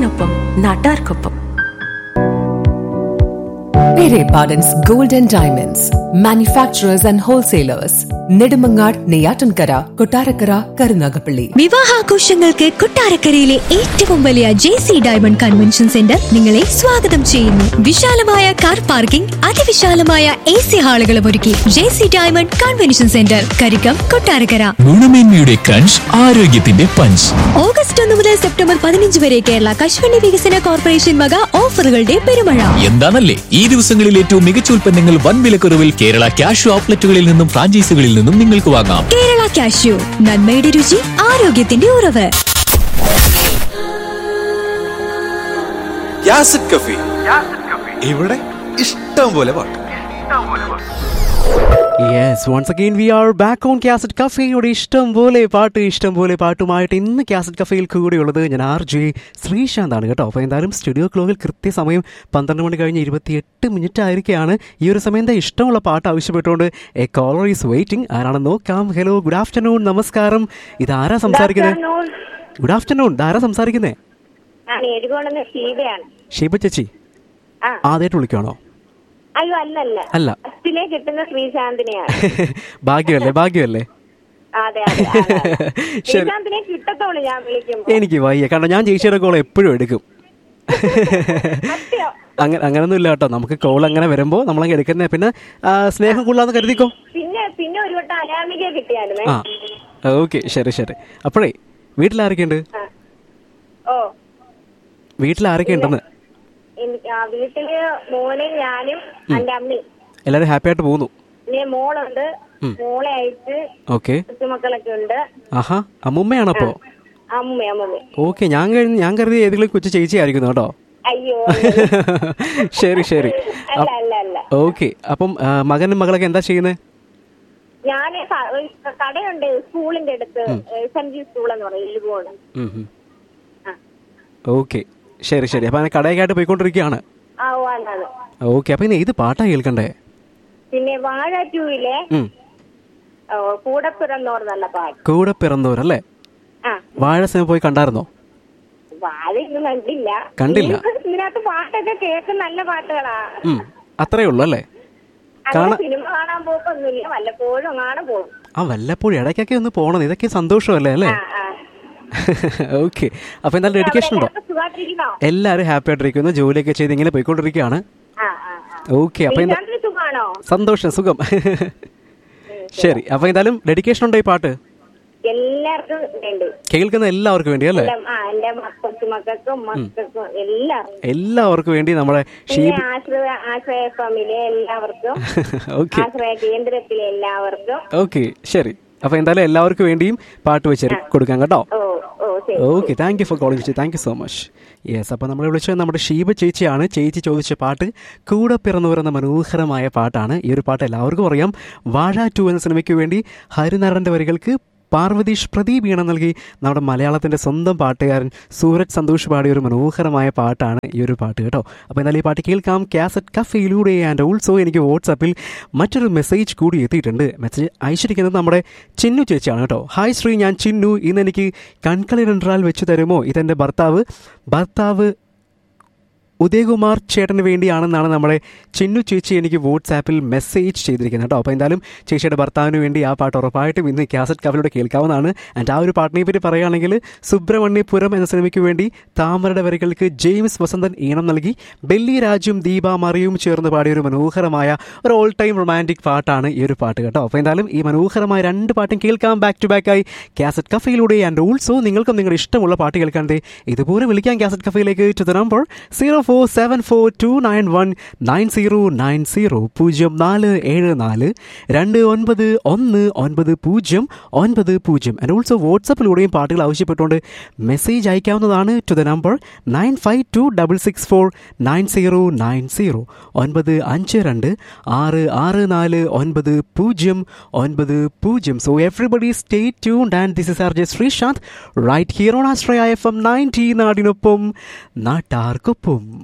നാടിനൊപ്പം നാട്ടാർക്കൊപ്പം Pere Pardon's Golden Diamonds, manufacturers and wholesalers, Nedumangad, Neyatankara, Kotarakara, Karunagapalli. വിവാഹാഘോഷങ്ങൾക്ക് കൊട്ടാരക്കരയിലെ ഏറ്റവും വലിയ J C diamond convention centre നിങ്ങളെ സ്വാഗതം ചെയ്യുന്നു വിശാലമായ കാർ പാർക്കിംഗ് അതിവിശാലമായ എ സി ഹാളുകളും ഒരുക്കി J C diamond convention centre Karikkam Kottarakkara ഗുണമേന്മയുടെ ക്രഞ്ച് ആരോഗ്യത്തിന്റെ പഞ്ച് ഓഗസ്റ്റ് ഒന്ന് മുതൽ സെപ്റ്റംബർ പതിനഞ്ച് വരെ കേരള കശുവണ്ടി വികസന കോർപ്പറേഷൻ വക ഓഫറുകളുടെ പെരുമഴ എന്താണല്ലേ ഈ ദിവസങ്ങളിൽ ഏറ്റവും മികച്ച ഉൽപ്പന്നങ്ങൾ വൻ വിലക്കുറവിൽ കേരള ക്യാഷ് ഔട്ട്ലെറ്റുകളിൽ നിന്നും ഫ്രാഞ്ചൈസികളിൽ നിന്നും നിങ്ങൾക്ക് വാങ്ങാം കേരള കാഷ്യൂ നന്മയുടെ രുചി ആരോഗ്യത്തിന്റെ ഉറവ് യാസിഡ് കഫി ഇവിടെ ഇഷ്ടം പോലെ പാട്ട് yes once again we are back on cassette കഫേയുടെ ഇഷ്ടം പോലെ പാട്ട് ഇഷ്ടം പോലെ പാട്ടുമായിട്ട് ഇന്ന് കാസറ്റ് കഫേയിൽ കൂടിയുള്ളത് ഞാൻ ആർ ജെ ശ്രീശാന്താണ് കേട്ടോ അപ്പോൾ എന്തായാലും സ്റ്റുഡിയോ ക്ലോക്കിൽ കൃത്യസമയം പന്ത്രണ്ട് മണി കഴിഞ്ഞ് ഇരുപത്തിയെട്ട് മിനിറ്റ് ആയിരിക്കുകയാണ് ഈ ഒരു സമയം എന്താ ഇഷ്ടമുള്ള പാട്ട് ആവശ്യപ്പെട്ടുകൊണ്ട് എ കോളർ ഈസ് വെയിറ്റിംഗ് ആരാണെന്ന് നോക്കാം ഹലോ ഗുഡ് ആഫ്റ്റർനൂൺ നമസ്കാരം ഇതാരാ സംസാരിക്കുന്നത് ഗുഡ് ആഫ്റ്റർനൂൺ ഇതാരാ സംസാരിക്കുന്നേ ഞാൻ എഴുകോണെന്ന് ഷീബയാണ് ഷീബ ചേച്ചി ആ. ആദ്യമായിട്ട് വിളിക്കുകയാണോ അയ്യോ അല്ലല്ല അല്ല. ഫസ്റ്റിലെ കിട്ടുന്ന ശ്രീശാന്തിനെയാണ് ഭാഗ്യമല്ലേ ഭാഗ്യമല്ലേ അതെ അതെ അതെ, അതെ. ശരി ശ്രീശാന്തിനെ കിട്ടത്തോളൂ ഞാൻ വിളിക്കുമ്പോ എനിക്ക് വയ്യ കാരണം ഞാൻ ചേച്ചിയുടെ കോൾ എപ്പോഴും എടുക്കും സത്യം അങ്ങനെ അങ്ങനൊന്നും ഇല്ല കേട്ടോ നമുക്ക് കോൾ അങ്ങനെ വരുമ്പോൾ നമ്മളങ്ങ് എടുക്കുന്നത് പിന്നെ ആ, സ്നേഹം കൊള്ളാന്ന് കരുതിക്കോ പിന്നെ പിന്നെ ഒരു വട്ടം അനാമികയെ കിട്ടിയായിരുന്നേ ആ ഓക്കെ ശരി ശരി അപ്പോഴേ വീട്ടിൽ ആരൊക്കെയുണ്ട് ഓ വീട്ടിൽ ആരൊക്കെ ഉണ്ടെന്ന് എനിക്ക് ആ വീട്ടില് മോനെ ഞാനും എന്റെ അമ്മയും എല്ലാവരും ഹാപ്പി ആയിട്ട് പോകുന്നു പിന്നെ മോളുണ്ട് മോളെ അയച്ച് ഓക്കെ കൊച്ചുമക്കളൊക്കെ ഉണ്ട് ആഹാ അമ്മുമ്മയാണപ്പോ അമ്മ അമ്മ ഓക്കെ ഞാൻ കഴിഞ്ഞ് ഞാൻ കരുതി ഏതെങ്കിലും കൊച്ചു ചേച്ചി ആയിരിക്കുന്നു കേട്ടോ അയ്യോ ശരി ശരി അല്ല അല്ല അല്ല ഓക്കെ അപ്പം ആ, മകനും മകളൊക്കെ എന്താ ചെയ്യുന്നത് ഞാന് ക- ഒരു കടയുണ്ട് സ്കൂളിന്റെ അടുത്ത് എസ് എം ജി സ്കൂൾ എന്ന് പറയും എഴുകോണ് ആ. ഓക്കെ ശരി ശരി അപ്പം അങ്ങനെ കടയൊക്കെ ആയിട്ട് പോയിക്കൊണ്ടിരിക്കുകയാണ് ആ ഓ അതാണ് ഓക്കെ അപ്പം ഇനി ഏത് പാട്ടാ കേൾക്കണ്ടേ പിന്നെ വാഴ ടൂവിലെ ഉം. കൂടെ പിറന്നോർ നല്ല പാട്ട് കൂടെ പിറന്നവരല്ലേ ആ വാഴ സിനിമ പോയി കണ്ടായിരുന്നോ വാഴ ഇന്ന് കണ്ടില്ല കണ്ടില്ല? ഇതിനകത്ത് ഇതിനകത്ത് പാട്ടൊക്കെ കേൾക്കുന്ന നല്ല പാട്ടുകളാ ഉം. അത്രേ ഉള്ളൂ അല്ലേ അങ്ങനെ കാണാ- സിനിമ കാണാൻ പോക്കൊന്നുമില്ല വല്ലപ്പോഴും കാണാൻ പോകും ആ വല്ലപ്പോഴും ഇടയ്ക്കൊക്കെ ഒന്ന് പോകണം ഇതൊക്കെ സന്തോഷമല്ലേ അല്ലേ ആ ആ ഓക്കെ അപ്പൊ എന്തായാലും ഡെഡിക്കേഷൻ ഉണ്ടോ എല്ലാവർക്കും സുഖമായിട്ടിരിക്കണോ എല്ലാവരും ഹാപ്പി ആയിട്ടിരിക്കുന്നു ജോലിയൊക്കെ ചെയ്ത് ഇങ്ങനെ പോയിക്കൊണ്ടിരിക്കുകയാണ് ആ ആ ആ ഓക്കെ അപ്പൊ എന്താ ശ്രീശാന്തിന് സുഖമാണോ സന്തോഷം സുഖം ശരി അപ്പൊ എന്തായാലും ഡെഡിക്കേഷൻ ഉണ്ടോ ഈ പാട്ട് എല്ലാവർക്കും ഉണ്ട് കേൾക്കുന്ന എല്ലാവർക്കും വേണ്ടി അല്ലേ എല്ലാം- ആ എന്റെ കൊച്ചുമക്കൾക്കും മക്കൾക്കും എല്ലാവർക്കും എല്ലാവർക്കും വേണ്ടി നമ്മുടെ പിന്നെ ഷീബ് ആശ്രയ ആശ്രയ ഫാമിലെ എല്ലാവർക്കും ഓക്കെ ആശ്രയ കേന്ദ്രത്തിലെ എല്ലാവർക്കും ഓക്കെ ശരി അപ്പൊ എന്തായാലും എല്ലാവർക്കും വേണ്ടിയും പാട്ട് വെച്ച് കൊടുക്കാം കേട്ടോ ഓ ഓ ശരി okay thank you for calling ചേച്ചി thank you so much yes അപ്പോൾ നമ്മൾ വിളിച്ചത് നമ്മുടെ ഷീബ ചേച്ചിയാണ് ചേച്ചി ചോദിച്ച പാട്ട് കൂടെ പിറന്നവർ എന്ന മനോഹരമായ പാട്ടാണ് ഈ ഒരു പാട്ട് എല്ലാവർക്കും അറിയാം വാഴ ടു എന്ന സിനിമയ്ക്ക് വേണ്ടി ഹരിനാരായണൻ്റെ വരികൾക്ക് പാർവതീഷ് പ്രദീപ് ഈണം നൽകി നമ്മുടെ മലയാളത്തിൻ്റെ സ്വന്തം പാട്ടുകാരൻ സൂരജ് സന്തോഷ് പാടിയ ഒരു മനോഹരമായ പാട്ടാണ് ഈ ഒരു പാട്ട് കേട്ടോ അപ്പോൾ എന്നാൽ ഈ പാട്ട് കേൾക്കാം കാസറ്റ് കഫയിലൂടെ ആൻഡ് ഓൾസോ എനിക്ക് വാട്സാപ്പിൽ മറ്റൊരു മെസ്സേജ് കൂടി എത്തിയിട്ടുണ്ട് മെസ്സേജ് അയച്ചിരിക്കുന്നത് നമ്മുടെ ചിന്നു ചേച്ചിയാണ് കേട്ടോ ഹായ് ശ്രീ ഞാൻ ചിന്നു ഇന്ന് എനിക്ക് കൺകളി രണ്ടാൽ വെച്ച് തരുമോ ഇതെൻ്റെ ഭർത്താവ് ഭർത്താവ് ഉദയകുമാർ ചേട്ടന് വേണ്ടിയാണെന്നാണ് നമ്മുടെ ചിന്നു ചേച്ചി എനിക്ക് വാട്സാപ്പിൽ മെസ്സേജ് ചെയ്തിരിക്കുന്നത് കേട്ടോ അപ്പോൾ എന്തായാലും ചേച്ചിയുടെ ഭർത്താവിന് വേണ്ടി ആ പാട്ട് ഉറപ്പായിട്ടും ഇന്ന് കാസറ്റ് കവലിലൂടെ കേൾക്കാവുന്നതാണ് ആൻഡ് ആ ഒരു പാട്ടിനെ പറ്റി പറയുകയാണെങ്കിൽ സുബ്രഹ്മണ്യപുരം എന്ന സിനിമയ്ക്ക് വേണ്ടി താമരയുടെ വരികൾക്ക് ജെയിംസ് വസന്തൻ ഈണം നൽകി ബെല്ലി രാജും ദീപ മറിയും ചേർന്ന് പാടിയ ഒരു മനോഹരമായ ഒരു ഓൾ ടൈം റൊമാൻറ്റിക് പാട്ടാണ് ഈ ഒരു പാട്ട് കേട്ടോ അപ്പോൾ എന്തായാലും ഈ മനോഹരമായ രണ്ട് പാട്ടും കേൾക്കാം ബാക്ക് ടു ബാക്ക് ആയി കാസറ്റ് കഫയിലൂടെ ആൻഡ് ഓൾസോ നിങ്ങൾക്കും നിങ്ങളുടെ ഇഷ്ടമുള്ള പാട്ട് കേൾക്കാൻ ദേ ഇതുപോലെ വിളിക്കാം കാസറ്റ് കഫയിലേക്ക് to the number zero four seven four two nine one nine zero nine zero പൂജ്യം നാല് ഏഴ് നാല് രണ്ട് ഒൻപത് ഒന്ന് ഒൻപത് പൂജ്യം ഒൻപത് പൂജ്യം ആൻഡ് ഓൾസോ വാട്സപ്പിലൂടെയും പാട്ടുകൾ ആവശ്യപ്പെട്ടുകൊണ്ട് മെസ്സേജ് അയക്കാവുന്നതാണ് to the number nine five two double six four nine zero nine zero ഒൻപത് അഞ്ച് രണ്ട് ആറ് ആറ് നാല് ഒൻപത് പൂജ്യം ഒൻപത് പൂജ്യം so everybody stay tuned and this is R J Sreesanth right here on Ashraya F M ninety നാടിനൊപ്പം നാട്ടാർക്കൊപ്പം